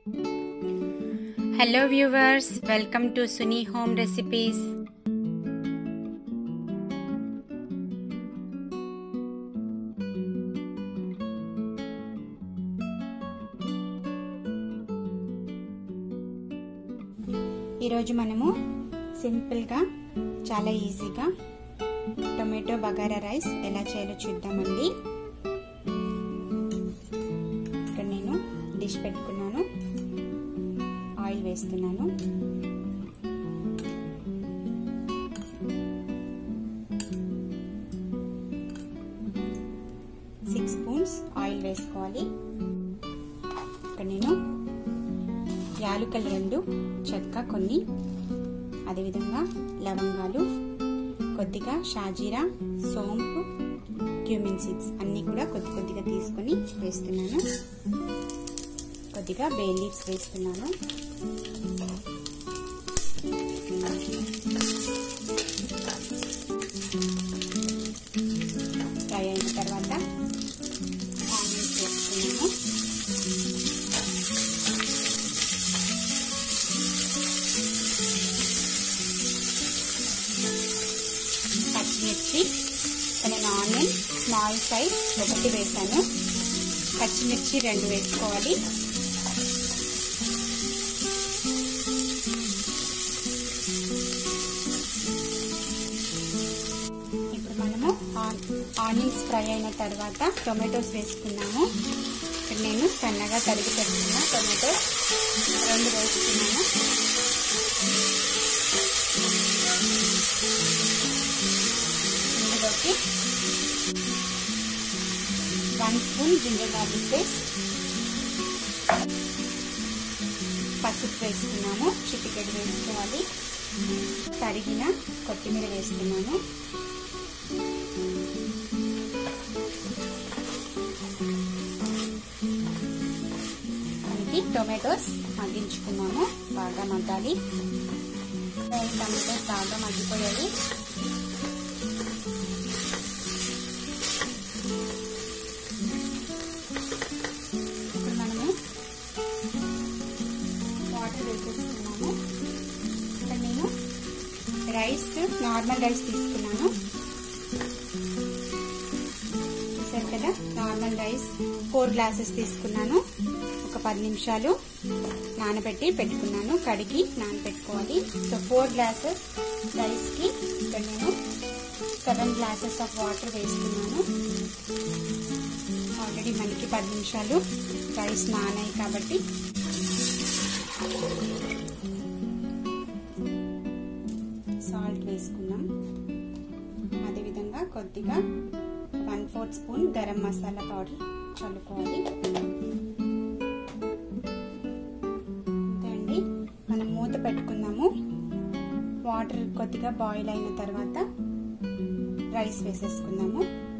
Hello viewers welcome to Suni home recipes ఈరోజు మనము సింపుల్గా చాలా ఈజీగా టొమాటో బగారా రైస్ ఎలా చేయాలో చూద్దామండి ఇక్కడ నేను డిష్ పెట్టుకున్నాను ఆయిల్ వేస్తున్నాను సిక్స్ స్పూన్స్ ఆయిల్ వేసుకోవాలి ఇక్కడ నేను యాలుకలు రెండు చెక్క కొన్ని అదేవిధంగా లవంగాలు కొద్దిగా షాజీరా సోంపు క్యూమిన్ సీడ్స్ అన్నీ కూడా కొద్ది కొద్దిగా తీసుకొని వేస్తున్నాను కొద్దిగా బే లీవ్స్ వేస్తున్నాను ఫ్రై అయిన తర్వాత ఆనియన్స్ వేస్తున్నాను పచ్చిమిర్చి నేను ఆనియన్ స్మాల్ సైజ్ ఒకటి వేసాను పచ్చిమిర్చి రెండు వేసుకోవాలి ఇప్పుడు మనము ఆనియన్స్ ఫ్రై అయిన తర్వాత టొమాటోస్ వేసుకున్నాము ఇక్కడ నేను సన్నగా తరిగి పెట్టుకున్న టొమాటోస్ రెండు వేసుకున్నాను ఇందులోకి one spoon ginger garlic paste పసుపు వేసుకున్నాము చిటికెడు వేసుకోవాలి తరిగిన కొత్తిమీర వేస్తున్నాను మనకి టొమాటోస్ మగ్గించుకున్నాము బాగా మగ్గాలి టమాటోస్ బాగా మగ్గిపోయాయి ఇప్పుడు మనము వాటర్ వేసేసుకున్నాము ఇక్కడ నేను రైస్ నార్మల్ రైస్ తీసుకున్నాను చూసారు కదా నార్మల్ రైస్ ఫోర్ గ్లాసెస్ తీసుకున్నాను ఒక పది నిమిషాలు నానబెట్టి పెట్టుకున్నాను కడిగి నానబెట్టుకోవాలి సో ఫోర్ గ్లాసెస్ రైస్కి ఇక్కడ నేను సెవెన్ గ్లాసెస్ ఆఫ్ వాటర్ వేస్తున్నాను ఆల్రెడీ మనకి పది నిమిషాలు రైస్ నానాయి కాబట్టి సాల్ట్ వేసుకున్నాం అదేవిధంగా కొద్దిగా one fourth spoon garam masala powder చల్లుకోవాలి అండి మనం మూత పెట్టుకుందాము వాటర్ కొద్దిగా బాయిల్ అయిన తర్వాత రైస్ వేసేసుకుందాము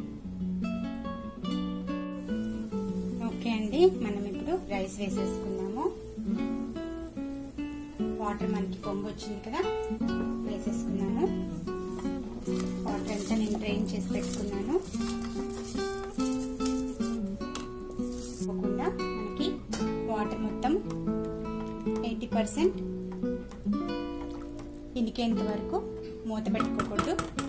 ఓకే అండి మనం ఇప్పుడు రైస్ వేసేసుకుందాము వాటర్ మనకి పొంగు వచ్చింది కదా వేసేసుకున్నాము వాటర్ అంతా నేను డ్రైన్ చేసి పెట్టుకున్నాను పోకుండా మనకి వాటర్ మొత్తం ఎయిటీ పర్సెంట్ ఇనికేంత వరకు మూత పెట్టుకోకూడదు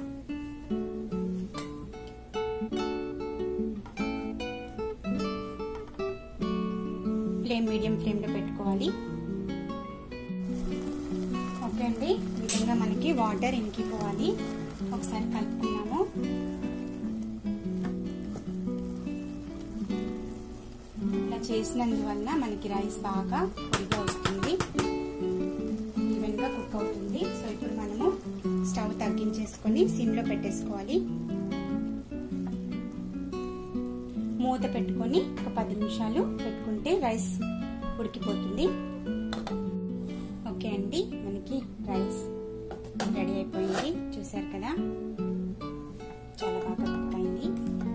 ఫ్లేమ్ మీడియం ఫ్లేమ్లో పెట్టుకోవాలి ఓకే అండి ఈ విధంగా మనకి వాటర్ ఇంకిపోవాలి ఒకసారి కలుపుకున్నాము ఇలా చేసినందువల్ల మనకి రైస్ బాగా పొడిగా వస్తుంది ఈవెన్గా కుక్ అవుతుంది సో ఇప్పుడు మనము స్టవ్ తగ్గించేసుకొని సిమ్లో పెట్టేసుకోవాలి మూత పెట్టుకొని ఒక పది నిమిషాలు పెట్టుకుంటే రైస్ ఉడికిపోతుంది ఓకే అండి మనకి రైస్ రెడీ అయిపోయింది చూసారు కదా చాలా బాగా కుక్ అయింది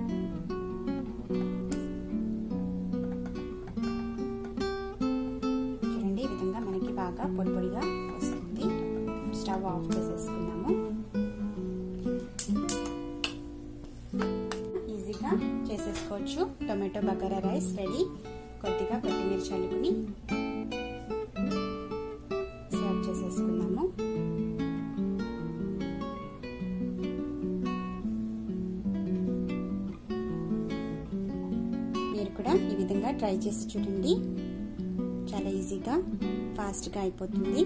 చూడండి ఈ విధంగా మనకి బాగా పొడి పొడిగా వస్తుంది స్టవ్ ఆఫ్ చేసేసుకున్నాము ఈజీగా చేసేసుకోవచ్చు టొమాటో బగారా రైస్ రెడీ కొద్దిగా కొత్తిమీర చల్లుకుని మీరు కూడా ఈ విధంగా ట్రై చేసి చూడండి చాలా ఈజీగా ఫాస్ట్గా అయిపోతుంది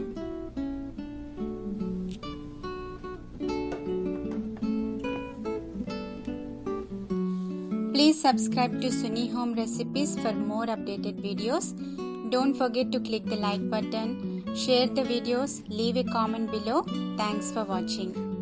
Please subscribe to Suni Home Recipes for more updated videos. Don't forget to click the like button, share the videos, leave a comment below. Thanks for watching.